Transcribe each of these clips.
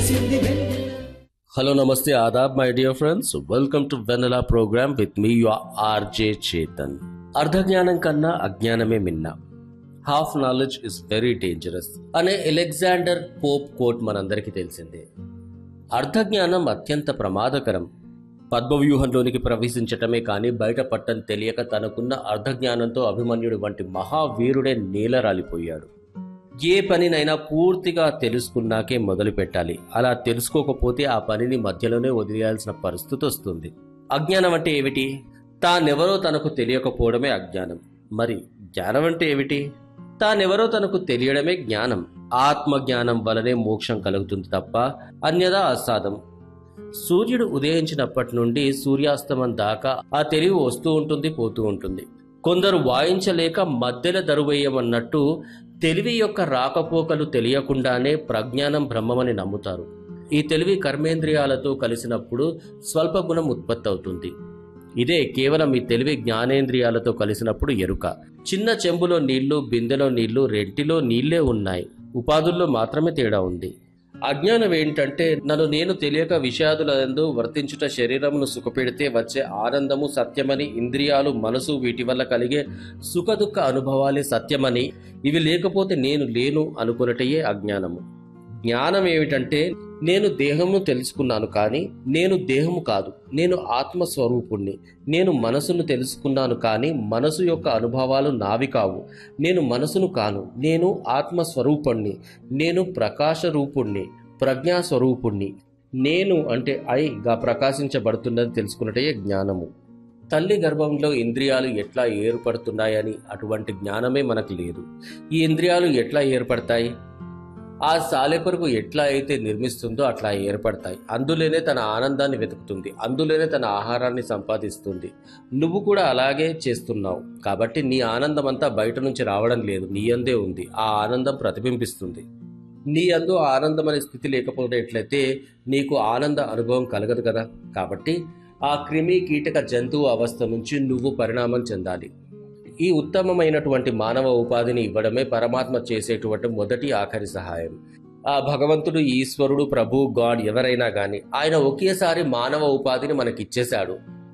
వెలసింది Vennela Hello, Namaste, Adab, my dear friends. Welcome to Vanilla program with me, your RJ Chetan. అర్ధజ్ఞానం కన్నా అజ్ఞానమే మిన్న half knowledge is very dangerous అనే Alexander Pope quote మనందరికీ తెలిసిందే అర్ధజ్ఞానం అత్యంత ప్రమాదకరం పద్మవ్యూహంలోనికి ప్రవేశించటమే కానీ బయటపట్టని తెలియక తనకున్న అర్ధజ్ఞానంతో అభిమన్యుడు వంటి మహావీరుడే నేలరాలిపోయాడు ఏ పనినైనా పూర్తిగా తెలుసుకున్నాకే మొదలు పెట్టాలి అలా తెలుసుకోకపోతే ఆ పనిని మధ్యలోనే వదిలేయాల్సిన పరిస్థితి వస్తుంది అజ్ఞానం అంటే ఏమిటి తానెవరో తనకు తెలియకపోవడమే అజ్ఞానం మరి జ్ఞానం అంటే ఏమిటి తానెవరో తనకు తెలియడమే జ్ఞానం ఆత్మ జ్ఞానం వలనే మోక్షం కలుగుతుంది తప్ప అన్యదా అసాధం సూర్యుడు ఉదయించినప్పటి నుండి సూర్యాస్తమం దాకా ఆ తెలివి వస్తూ ఉంటుంది పోతూ ఉంటుంది కొందరు వాయించలేక మధ్యలో దరువేయమన్నట్టు తెలివి యొక్క రాకపోకలు తెలియకుండానే ప్రజ్ఞానం బ్రహ్మమని నమ్ముతారు ఈ తెలివి కర్మేంద్రియాలతో కలిసినప్పుడు స్వల్ప గుణం ఉత్పత్తి అవుతుంది ఇదే కేవలం ఈ తెలివి జ్ఞానేంద్రియాలతో కలిసినప్పుడు ఎరుక చిన్న చెంబులో నీళ్లు బిందెలో నీళ్లు రెంటిలో నీళ్లే ఉన్నాయి ఉపాధుల్లో మాత్రమే తేడా ఉంది అజ్ఞానం ఏంటంటే నన్ను నేను తెలియక విషాదులందు వర్తించుట శరీరమును సుఖపెడితే వచ్చే ఆనందము సత్యమని ఇంద్రియాలు మనసు వీటి వల్ల కలిగే సుఖదుఖ అనుభవాలే సత్యమని ఇవి లేకపోతే నేను లేను అనుకున్నటయే అజ్ఞానము జ్ఞానం ఏమిటంటే నేను దేహమును తెలుసుకున్నాను కానీ నేను దేహము కాదు నేను ఆత్మస్వరూపుణ్ణి నేను మనసును తెలుసుకున్నాను కానీ మనసు యొక్క అనుభవాలు నావి కావు నేను మనసును కాను నేను ఆత్మస్వరూపుణ్ణి నేను ప్రకాశ రూపుణ్ణి ప్రజ్ఞాస్వరూపుణ్ణి నేను అంటే ఐగా ప్రకాశించబడుతున్నది తెలుసుకున్నటే జ్ఞానము తల్లి గర్భంలో ఇంద్రియాలు ఎట్లా ఏర్పడుతున్నాయని అటువంటి జ్ఞానమే మనకు లేదు ఈ ఇంద్రియాలు ఎట్లా ఏర్పడతాయి ఆ సాలెపురుగు ఎట్లా అయితే నిర్మిస్తుందో అట్లా ఏర్పడతాయి అందులోనే తన ఆనందాన్ని వెతుకుతుంది అందులోనే తన ఆహారాన్ని సంపాదిస్తుంది నువ్వు కూడా అలాగే చేస్తున్నావు కాబట్టి నీ ఆనందం అంతా బయట నుంచి రావడం లేదు నీ అందే ఉంది ఆ ఆనందం ప్రతిబింబిస్తుంది నీ అందు ఆనందం అనే స్థితి లేకపోయినట్లయితే నీకు ఆనంద అనుభవం కలగదు కదా కాబట్టి ఆ క్రిమి కీటక జంతువు అవస్థ నుంచి నువ్వు పరిణామం చెందాలి ఈ ఉత్తమమైనటువంటి మానవ ఉపాధిని ఇవ్వడమే పరమాత్మ చేసేటువంటి మొదటి ఆఖరి సహాయం ఆ భగవంతుడు ఈశ్వరుడు ప్రభు గాడ్ ఎవరైనా గాని ఆయన ఒకేసారి మానవ ఉపాధిని మనకిచ్చేశాడు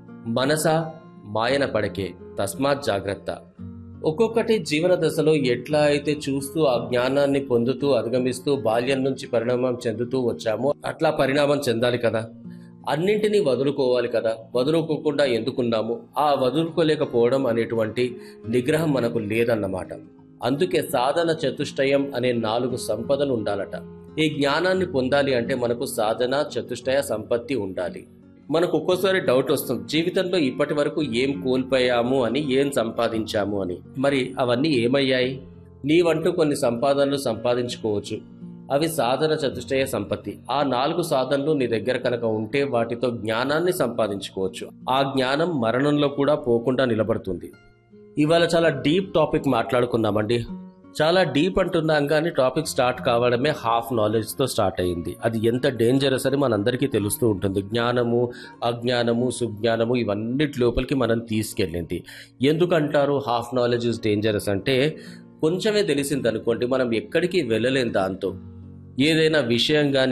మనస మాయన పడకే తస్మాత్ జాగ్రత్త ఒక్కొక్కటి జీవన దశలో ఎట్లా అయితే చూస్తూ ఆ జ్ఞానాన్ని పొందుతూ అధిగమిస్తూ బాల్యం నుంచి పరిణామం చెందుతూ వచ్చామో అట్లా పరిణామం చెందాలి కదా అన్నింటినీ వదులుకోవాలి కదా వదులుకోకుండా ఎందుకున్నాము ఆ వదులుకోలేకపోవడం అనేటువంటి నిగ్రహం మనకు లేదన్నమాట అందుకే సాధన చతుష్టయం అనే నాలుగు సంపదలు ఉండాలట ఈ జ్ఞానాన్ని పొందాలి అంటే మనకు సాధన చతుష్టయ సంపత్తి ఉండాలి మనకు ఒక్కోసారి డౌట్ వస్తుంది జీవితంలో ఇప్పటి వరకు ఏం కోల్పోయాము అని ఏం సంపాదించాము అని మరి అవన్నీ ఏమయ్యాయి నీవంటూ కొన్ని సంపాదనలు సంపాదించుకోవచ్చు అవి సాధన చతుష్టయ సంపత్తి ఆ నాలుగు సాధనలు నీ దగ్గర కనుక ఉంటే వాటితో జ్ఞానాన్ని సంపాదించుకోవచ్చు ఆ జ్ఞానం మరణంలో కూడా పోకుండా నిలబడుతుంది ఇవాళ చాలా డీప్ టాపిక్ మాట్లాడుకున్నామండి చాలా డీప్ అంటున్నాం కానీ టాపిక్ స్టార్ట్ కావడమే హాఫ్ నాలెడ్జ్తో స్టార్ట్ అయింది అది ఎంత డేంజరస్ అని మనందరికీ తెలుస్తూ ఉంటుంది జ్ఞానము అజ్ఞానము సుజ్ఞానము ఇవన్నిటి లోపలికి మనం తీసుకెళ్ళింది ఎందుకంటారు హాఫ్ నాలెడ్జ్ ఇస్ డేంజరస్ అంటే కొంచెమే తెలిసింది అనుకోండి మనం ఎక్కడికి వెళ్ళలేం దాంతో ఏదైనా విషయం కానీ